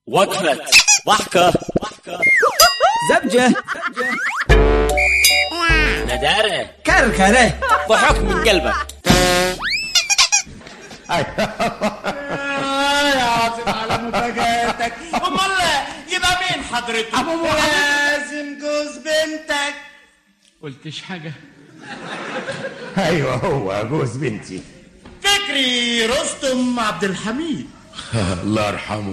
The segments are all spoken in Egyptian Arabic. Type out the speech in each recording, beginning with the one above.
وقفة ضحكة زبجة ندارة كركرة ضحك من قلبك يا عاصم على مفاجاتك امال يبقى مين حضرتك ابو لازم جوز بنتك قلتش حاجة ايوه هو جوز بنتي فكري رستم عبد الحميد الله يرحمه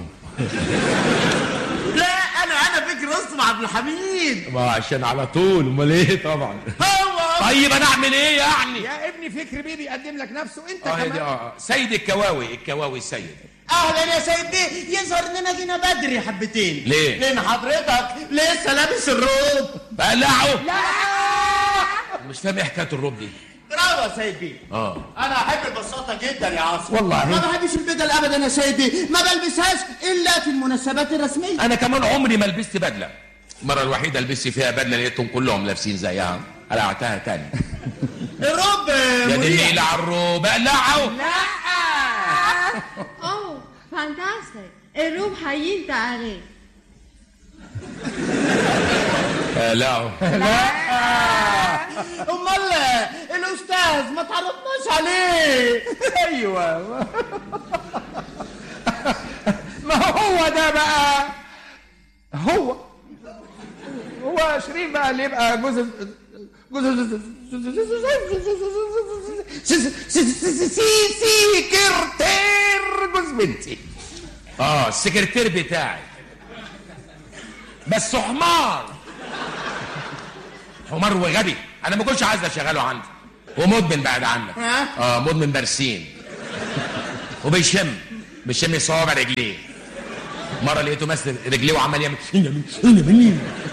لا انا انا فكري رستم عبد الحميد ما عشان على طول امال ايه طبعا هو طيب انا اعمل ايه يعني يا ابني فكر بيه بيقدم لك نفسه انت اه دي كمان اه سيد الكواوي الكواوي السيد اهلا يا سيد بيه يظهر اننا جينا بدري حبتين ليه؟ لان حضرتك لسه لابس الروب بقلعه لا مش فاهم ايه حكايه الروب دي برافو يا سيد بيه اه انا احب البساطه جدا يا عاصم والله. ما بحبش البدل ابدا يا سيد بيه ما بلبسهاش الا في المناسبات الرسميه انا كمان عمري ما لبست بدله المره الوحيده لبست فيها بدله لقيتهم كلهم لابسين زيها قلعتها تاني الروب يا دي مريح. النيل على الروب اقلعه اوه فانتاستيك الروب هينت عليه اقلعه امال الاستاذ ما تعرفناش عليه ايوه ما هو ده بقى هو هو شريف بقى اللي يبقى جوز جوز سكرتير جوز بنتي اه السكرتير بتاعي بس حمار حمار وغبي انا ما كنتش عايز اشغله عندي ومدمن بعد عنك ها؟ اه مدمن برسيم وبيشم بيشم صوابع رجليه مره لقيته ماسك رجليه وعمال يعمل